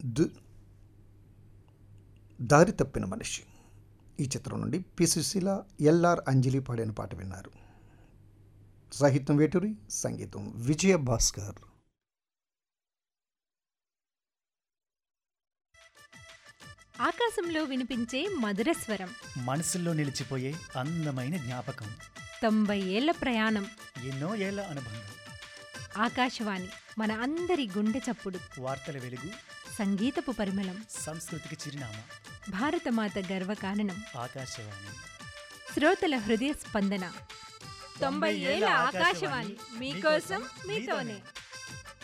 దు దారి తప్పిన మనిషి ఈ చిత్రం నుండి పి సుశీల ఎల్ఆర్ అంజలి పాడిన పాట విన్నారు సాహిత్యం వేటూరి సంగీతం విజయ భాస్కర్ ఆకాశంలో వినిపించే మధుర స్వరం మనసుల్లో నిలిచిపోయే అందమైన జ్ఞాపకం తొంభై ఏళ్ల ప్రయాణం ఎన్నో ఏళ్ల అనుబంధం ఆకాశవాణి మన అందరి గుండె చప్పుడు వార్తల వెలుగు సంగీతపు పరిమళం సంస్కృతికి చిరునామా భారతమాత గర్వకారణం ఆకాశవాణి శ్రోతల హృదయ స్పందన తొంభై ఏళ్ల ఆకాశవాణి మీకోసం మీతోనే